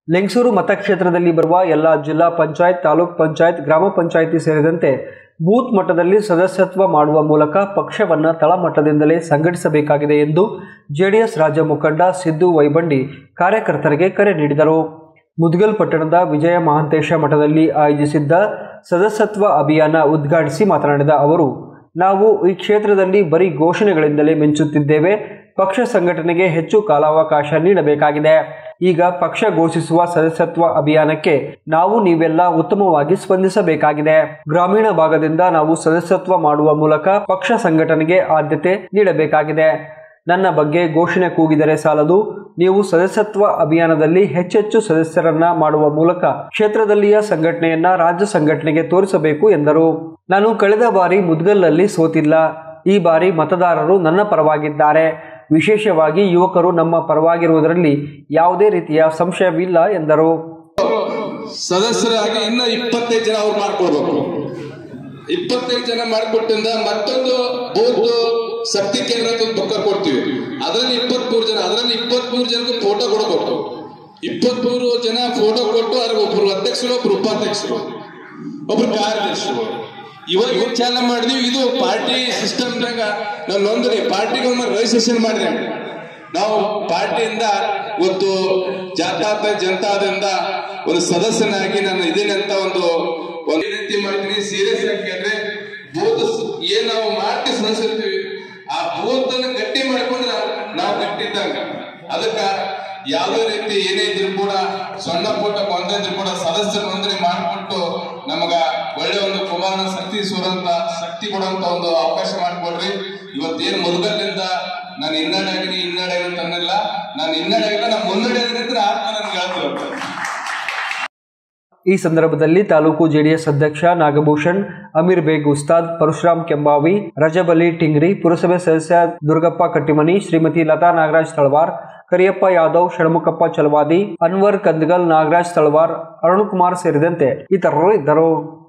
ಲೆಂಗಸೂರು ಮತಕ್ಷೇತ್ರದಲ್ಲಿ ಬರುವ ಎಲ್ಲ ಜಿಲ್ಲಾ ಪಂಚಾಯತ್ ತಾಲೂಕ್ ಪಂಚಾಯತ್ ಗ್ರಾಮ ಪಂಚಾಯಿತಿ ಸೇರಿದಂತೆ ಬೂತ್ ಮಟ್ಟದಲ್ಲಿ ಸದಸ್ಯತ್ವ ಮಾಡುವ ಮೂಲಕ ಪಕ್ಷವನ್ನು ತಳಮಟ್ಟದಿಂದಲೇ ಸಂಘಟಿಸಬೇಕಾಗಿದೆ ಎಂದು ಜೆಡಿಎಸ್ ರಾಜ್ಯ ಮುಖಂಡ ಸಿದ್ದು ವೈಬಂಡಿ ಕಾರ್ಯಕರ್ತರಿಗೆ ಕರೆ ನೀಡಿದರು ಮುದ್ಗಲ್ ಪಟ್ಟಣದ ವಿಜಯ ಮಹಾಂತೇಶ ಮಠದಲ್ಲಿ ಆಯೋಜಿಸಿದ್ದ ಸದಸ್ಯತ್ವ ಅಭಿಯಾನ ಉದ್ಘಾಟಿಸಿ ಮಾತನಾಡಿದ ಅವರು ನಾವು ಈ ಕ್ಷೇತ್ರದಲ್ಲಿ ಬರೀ ಘೋಷಣೆಗಳಿಂದಲೇ ಮಿಂಚುತ್ತಿದ್ದೇವೆ ಪಕ್ಷ ಸಂಘಟನೆಗೆ ಹೆಚ್ಚು ಕಾಲಾವಕಾಶ ನೀಡಬೇಕಾಗಿದೆ ಈಗ ಪಕ್ಷ ಘೋಷಿಸುವ ಸದಸ್ಯತ್ವ ಅಭಿಯಾನಕ್ಕೆ ನಾವು ನೀವೆಲ್ಲ ಉತ್ತಮವಾಗಿ ಸ್ಪಂದಿಸಬೇಕಾಗಿದೆ ಗ್ರಾಮೀಣ ಭಾಗದಿಂದ ನಾವು ಸದಸ್ಯತ್ವ ಮಾಡುವ ಮೂಲಕ ಪಕ್ಷ ಸಂಘಟನೆಗೆ ಆದ್ಯತೆ ನೀಡಬೇಕಾಗಿದೆ ನನ್ನ ಬಗ್ಗೆ ಘೋಷಣೆ ಕೂಗಿದರೆ ಸಾಲದು ನೀವು ಸದಸ್ಯತ್ವ ಅಭಿಯಾನದಲ್ಲಿ ಹೆಚ್ಚೆಚ್ಚು ಸದಸ್ಯರನ್ನ ಮಾಡುವ ಮೂಲಕ ಕ್ಷೇತ್ರದಲ್ಲಿಯ ಸಂಘಟನೆಯನ್ನ ರಾಜ್ಯ ಸಂಘಟನೆಗೆ ತೋರಿಸಬೇಕು ಎಂದರು ನಾನು ಕಳೆದ ಬಾರಿ ಮುದ್ಗಲ್ನಲ್ಲಿ ಸೋತಿಲ್ಲ ಈ ಬಾರಿ ಮತದಾರರು ನನ್ನ ಪರವಾಗಿದ್ದಾರೆ ವಿಶೇಷವಾಗಿ ಯುವಕರು ನಮ್ಮ ಪರವಾಗಿರುವುದರಲ್ಲಿ ಯಾವುದೇ ರೀತಿಯ ಸಂಶಯವಿಲ್ಲ ಎಂದರು ಸದಸ್ಯರಾಗಿ ಇನ್ನ ಇಪ್ಪತ್ತೈದು ಜನ ಅವ್ರು ಮಾಡ್ಕೊಡ್ಬೇಕು ಇಪ್ಪತ್ತೈದು ಜನ ಮಾಡಿಕೊಟ್ಟಿಂದ ಮತ್ತೊಂದು ಬೂತ್ ಶಕ್ತಿ ಕೇಂದ್ರ ಅಂತ ಒಂದು ಬುಕ್ಕ ಕೊಡ್ತೀವಿ ಅದರಲ್ಲಿ ಇಪ್ಪತ್ಮೂರು ಜನ ಅದರಲ್ಲಿ ಇಪ್ಪತ್ಮೂರು ಜನಕ್ಕೆ ಫೋಟೋ ಕೊಡಬೇಕು ಇಪ್ಪತ್ಮೂರು ಜನ ಫೋಟೋ ಕೊಟ್ಟು ಅದ್ರ ಒಬ್ರು ಅಧ್ಯಕ್ಷರು ಒಬ್ರು ಉಪಾಧ್ಯಕ್ಷರು ಒಬ್ರು ಕಾರ್ಯದರ್ಶಿಗಳು ಇವಾಗ ಇವ್ ಚಾಲನೆ ಮಾಡಿದ್ವಿ ಇದು ಪಾರ್ಟಿ ಸಿಸ್ಟಮ್ನಾಗ ನಾವು ನೋಂದಣಿ ಪಾರ್ಟಿಗೆ ಒಮ್ಮೆ ರಿಜಿಸ್ಟ್ರೇಷನ್ ಮಾಡಿದೆ ನಾವು ಪಾರ್ಟಿಯಿಂದ ಇವತ್ತು ಜಾತಾತ ಜನತಾದಿಂದ ಒಂದು ಸದಸ್ಯನಾಗಿ ನಾನು ಇದ್ದೀನಿ ಅಂತ ಒಂದು ಒಂದು ವಿನಂತಿ ಮಾಡ್ತೀನಿ ಸೀರಿಯಸ್ ಆಗಿ ಕೇಳಿದ್ರೆ ಬೂತ್ ಏನ್ ನಾವು ಮಾಡ್ತೀವಿ ಸದಸ್ಯರ್ತೀವಿ ಆ ಬೂತ್ ಅನ್ನ ಗಟ್ಟಿ ಮಾಡ್ಕೊಂಡ್ರೆ ನಾವು ಗಟ್ಟಿ ಇದ್ದಂಗ ಅದಕ್ಕ ಯಾವುದೇ ರೀತಿ ಏನೇ ಇದ್ರು ಕೂಡ ಸಣ್ಣ ಪುಟ್ಟ ಗೊಂದಲ ಇದ್ರು ಕೂಡ ಸದಸ್ಯ ನೋಂದಣಿ ಮಾಡಿಕೊಟ್ಟು ನಮಗ ಒಳ್ಳೆ ಒಂದು ಕುಮಾರನ ಶಕ್ತಿ ಸುರಂತ ಶಕ್ತಿ ಕೊಡುವಂತ ಒಂದು ಅವಕಾಶ ಮಾಡಿಕೊಡ್ರಿ ಇವತ್ತೇನು ಮೊದಲಿನಿಂದ ನಾನು ಹಿನ್ನಡೆ ಆಗಿನಿ ಹಿನ್ನಡೆ ಆಗಿನಿ ಅಂತ ಅನ್ನಲ್ಲ ನಾನು ಹಿನ್ನಡೆ ಆಗಿಲ್ಲ ನಾನು ಮುನ್ನಡೆ ಆಗಿದ್ರೆ ಆತ್ಮ ನನ್ಗೆ ಹೇಳ್ತಿರುತ್ತೆ ಈ ಸಂದರ್ಭದಲ್ಲಿ ತಾಲೂಕು ಜೆಡಿಎಸ್ ಅಧ್ಯಕ್ಷ ನಾಗಭೂಷಣ್ ಅಮೀರ್ ಬೇಗ್ ಉಸ್ತಾದ್ ಪರಶುರಾಮ್ ಕೆಂಬಾವಿ ರಜಬಲಿ ಟಿಂಗ್ರಿ ಪುರಸಭೆ ಸದಸ್ಯ ದುರ್ಗಪ್ಪ ಕಟ್ಟಿಮನಿ ಶ್ರೀಮತಿ ಲತಾ ನಾಗರಾಜ್ ತಳವಾರ್ ಕರಿಯಪ್ಪ ಯಾದವ್ ಷಣ್ಮುಖಪ್ಪ ಚಲವಾದಿ ಅನ್ವರ್ ಕಂದಗಲ್ ನಾಗರಾಜ್ ತಳವಾರ್ ಅರುಣ್ ಕುಮಾರ್ ಸೇರಿದಂತೆ ಇತರರು ಇದ್ದರು